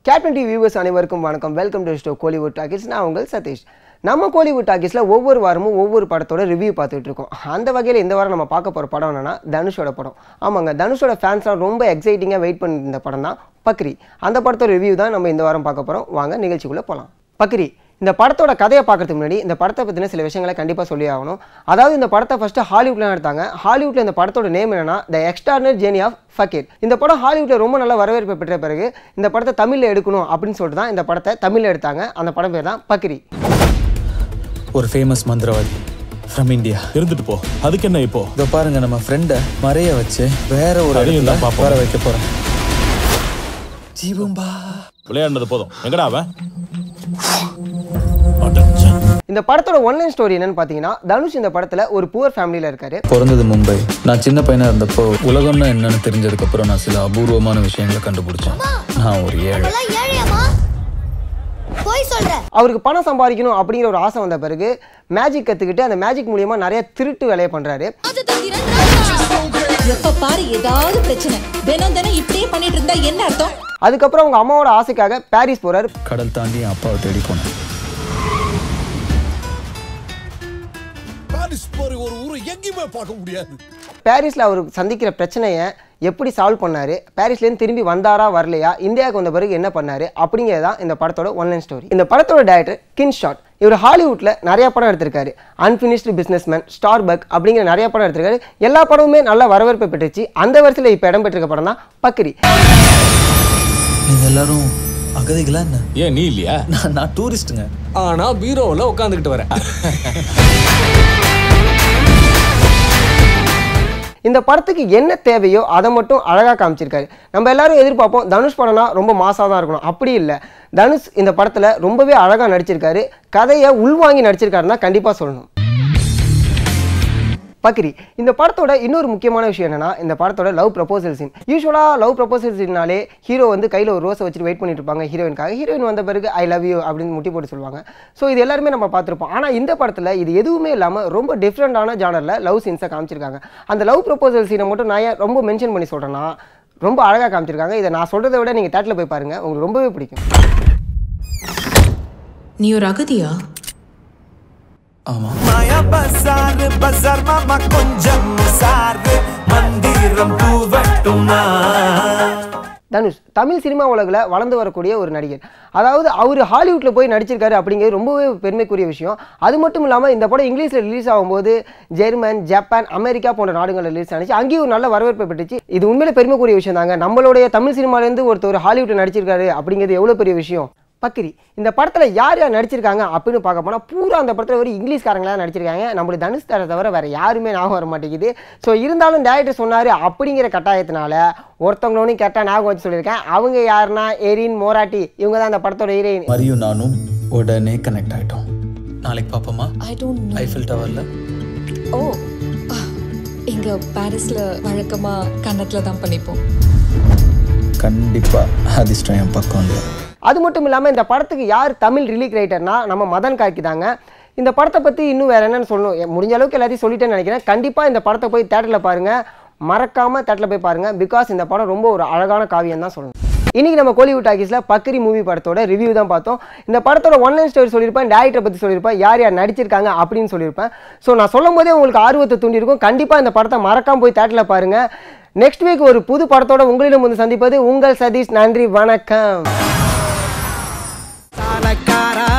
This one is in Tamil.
கேப்டன் டி வியூவர்ஸ் அனைவருக்கும் வணக்கம் வெல்கம் டு ஸ்டோ கோலிவுட் டாக்கிஸ் நான் உங்கள் சதீஷ் நம்ம கோலிவுட் டாக்கிஸில் ஒவ்வொரு வாரமும் ஒவ்வொரு படத்தோட ரிவ்யூ பார்த்துட்டு இருக்கோம் அந்த வகையில் இந்த வாரம் நம்ம பார்க்க போகிற படம் என்னன்னா தனுஷோட படம் ஆமாங்க தனுஷோட ஃபேன்ஸ்லாம் ரொம்ப எக்ஸைட்டிங்காக வெயிட் பண்ணியிருந்த படம் தான் பக்ரி அந்த படத்தோட ரிவ்யூ தான் நம்ம இந்த வாரம் பார்க்க போகிறோம் வாங்க நிகழ்ச்சிக்குள்ளே போகலாம் பக்ரி இந்த படத்தோட கதையை பார்க்கறதுக்கு முன்னாடி இந்த படத்தை பற்றின சில விஷயங்களை கண்டிப்பாக சொல்லி ஆகணும் அதாவது இந்த படத்தை ஃபஸ்ட்டு ஹாலிவுட்ல எடுத்தாங்க ஹாலிவுட்ல இந்த படத்தோட நேம் என்னன்னா the extraordinary journey of fakir இந்த படம் ஹாலிவுட்ல ரொம்ப நல்ல வரவேற்பை பெற்ற பிறகு இந்த படத்தை தமிழில் எடுக்கணும் அப்படின்னு சொல்லிட்டு தான் இந்த படத்தை தமிழில் எடுத்தாங்க அந்த படம் பேர் தான் பக்ரி ஒரு ஃபேமஸ் மந்திரவாதி ஃப்ரம் இந்தியா இருந்துட்டு போ அதுக்கு என்ன இப்போ இதோ பாருங்க நம்ம ஃப்ரெண்டை மறைய வச்சு வேற ஒரு அதையும் இடத்துல தான் பார்ப்போம். வர வைக்க போறேன் ஜீவம்பா விளையாடுனது போதும் எங்கடா அவன் அடச்சே. இந்த படத்தோட ஒன்லைன் ஸ்டோரி என்னன்னு பார்த்தீங்கன்னா தனுஷ் இந்த படத்தில் ஒரு புவர் ஃபேமிலியில் இருக்காரு பிறந்தது மும்பை நான் சின்ன பையனா இருந்தப்போ உலகம்னா என்னன்னு தெரிஞ்சதுக்கு அப்புறம் நான் சில அபூர்வமான விஷயங்களை கண்டுபிடிச்சேன் நான் ஒரு ஏழை அதெல்லாம் ஏழையாமா போய் சொல்ற அவருக்கு பணம் சம்பாதிக்கணும் அப்படிங்கிற ஒரு ஆசை வந்த பிறகு மேஜிக் கற்றுக்கிட்டு அந்த மேஜிக் மூலியமா நிறைய திருட்டு வேலையை பண்ணுறாரு எப்ப பாரு ஏதாவது பிரச்சனை தினம் தினம் இப்படியே பண்ணிட்டு இருந்தா என்ன அர்த்தம் அதுக்கப்புறம் அவங்க அம்மாவோட ஆசைக்காக பாரிஸ் போறாரு கடல் தாண்டி என் அப்பாவை தேடி போனேன் பாரிஸ் போற ஒரு ஊரை எங்கேயுமே பார்க்க முடியாது பாரிஸில் அவர் சந்திக்கிற பிரச்சனையை எப்படி சால்வ் பண்ணாரு பாரிஸ்லேருந்து திரும்பி வந்தாரா வரலையா இந்தியாவுக்கு வந்த பிறகு என்ன பண்ணாரு அப்படிங்கிறது தான் இந்த படத்தோட ஒன்லைன் ஸ்டோரி இந்த படத்தோட டைரக்டர் கின் ஷாட் இவர் ஹாலிவுட்டில் நிறைய படம் எடுத்திருக்காரு அன்ஃபினிஷ்டு பிஸ்னஸ்மேன் ஸ்டார் பக் அப்படிங்கிற நிறைய படம் எடுத்திருக்காரு எல்லா படமுமே நல்ல வரவேற்பை பெற்றுச்சு அந்த வரிசையில் இப்போ இடம்பெற்றிருக்க படம் தான் பக்ரி நீங்க எல்லாரும் அகதிகளா என்ன ஏன் நீ இல்லையா நான் நான் டூரிஸ்ட்டுங்க ஆனா பீரோவில் உட்காந்துக்கிட்டு வரேன் இந்த படத்துக்கு என்ன தேவையோ அதை மட்டும் அழகாக காமிச்சிருக்காரு நம்ம எல்லாரும் எதிர்பார்ப்போம் தனுஷ் படம்னா ரொம்ப மாசாக தான் இருக்கணும் அப்படி இல்லை தனுஷ் இந்த படத்தில் ரொம்பவே அழகாக நடிச்சிருக்காரு கதையை உள்வாங்கி நடிச்சிருக்காருன்னா கண்டிப்பாக சொல்லணும் பக்ரி இந்த படத்தோட இன்னொரு முக்கியமான விஷயம் என்னன்னா இந்த படத்தோட லவ் ப்ரப்போசல் சீன் யூஸ்வலாக லவ் ப்ரப்போசல் சீன்னாலே ஹீரோ வந்து கையில் ஒரு ரோஸை வச்சுட்டு வெயிட் பண்ணிட்டு இருப்பாங்க ஹீரோயினுக்காக ஹீரோயின் வந்த பிறகு ஐ லவ் யூ அப்படின்னு முட்டி போட்டு சொல்லுவாங்க ஸோ இது எல்லாருமே நம்ம பார்த்துருப்போம் ஆனால் இந்த படத்தில் இது எதுவுமே இல்லாமல் ரொம்ப டிஃப்ரெண்டான ஜானரில் லவ் சீன்ஸை காமிச்சிருக்காங்க அந்த லவ் ப்ரப்போசல் சீனை மட்டும் நான் ஏன் ரொம்ப மென்ஷன் பண்ணி சொல்கிறேன்னா ரொம்ப அழகாக காமிச்சிருக்காங்க இதை நான் சொல்கிறத விட நீங்கள் தேட்டரில் போய் பாருங்கள் உங்களுக்கு ரொம்பவே பிடிக்கும் நீ ஒரு அகதியா ஆமா மாயா பசார் பசார் மாமா கொஞ்சம் சாரு மந்திரம் பூவட்டுமா தனுஷ் தமிழ் சினிமா உலகில் வளர்ந்து வரக்கூடிய ஒரு நடிகர் அதாவது அவர் ஹாலிவுட்டில் போய் நடிச்சிருக்காரு அப்படிங்கிறது ரொம்பவே பெருமைக்குரிய விஷயம் அது மட்டும் இல்லாமல் இந்த படம் இங்கிலீஷில் ரிலீஸ் ஆகும்போது ஜெர்மன் ஜப்பான் அமெரிக்கா போன்ற நாடுகளில் ரிலீஸ் ஆனிச்சு அங்கேயும் ஒரு நல்ல வரவேற்பை பெற்றுச்சு இது உண்மையிலே பெருமைக்குரிய விஷயம் தாங்க நம்மளுடைய தமிழ் சினிமாலேருந்து ஒருத்தர் ஹாலிவுட்டில் நடிச்சிருக்காரு அப்படிங்கிறது எவ்வளோ பெரிய விஷயம் பக்ரி இந்த படத்தில் யார் யார் நடிச்சிருக்காங்க அப்படின்னு பார்க்க போனால் பூரா அந்த படத்தில் ஒரு இங்கிலீஷ்காரங்களா நடிச்சிருக்காங்க நம்மளுடைய தனுஷ் தர தவிர வேறு யாருமே ஞாபகம் வர மாட்டேங்குது ஸோ இருந்தாலும் டேரக்டர் சொன்னார் அப்படிங்கிற கட்டாயத்தினால ஒருத்தவங்களோன்னு கேட்டால் ஞாபகம் வச்சு சொல்லியிருக்கேன் அவங்க யாருன்னா எரின் மோராட்டி இவங்க தான் அந்த படத்தோட ஹீரோயின் மரியும் நானும் உடனே கனெக்ட் ஆயிட்டோம் நாளைக்கு பாப்போமா ஐ டோன்ட் ஐஃபில் டவர்ல ஓ இங்க பாரிஸ்ல வழக்கமா கன்னத்துல தான் பண்ணிப்போம் கண்டிப்பா அதிர்ஷ்டம் என் பக்கம் இல்லை அது மட்டும் இல்லாமல் இந்த படத்துக்கு யார் தமிழ் ரிலீக் ரைட்டர்னா நம்ம மதன் கார்கி தாங்க இந்த படத்தை பற்றி இன்னும் வேறு என்னன்னு சொல்லணும் எ- முடிஞ்ச அளவுக்கு எல்லாத்தையும் சொல்லிட்டேன்னு நினைக்கிறேன் கண்டிப்பாக இந்த படத்தை போய் தேட்டரில் பாருங்கள் மறக்காமல் தேட்டரில் போய் பாருங்கள் பிகாஸ் இந்த படம் ரொம்ப ஒரு அழகான காவியம் தான் சொல்லணும் இன்றைக்கி நம்ம கோலிவுட் டாக்கீஸில் பக்ரி மூவி படத்தோட ரிவ்யூ தான் பார்த்தோம் இந்த படத்தோட ஒன்லைன் ஸ்டோரி சொல்லியிருப்பேன் டேரக்டரை பற்றி சொல்லியிருப்பேன் யார் யார் நடிச்சிருக்காங்க அப்படின்னு சொல்லியிருப்பேன் ஸோ நான் சொல்லும் போதே உங்களுக்கு ஆர்வத்தை தூண்டியிருக்கும் கண்டிப்பாக இந்த படத்தை மறக்காம போய் தேட்டரில் பாருங்கள் நெக்ஸ்ட் வீக் ஒரு புது படத்தோட உங்களிடம் வந்து சந்திப்பது உங்கள் சதீஷ் நன்றி வணக்கம் தலக்காரா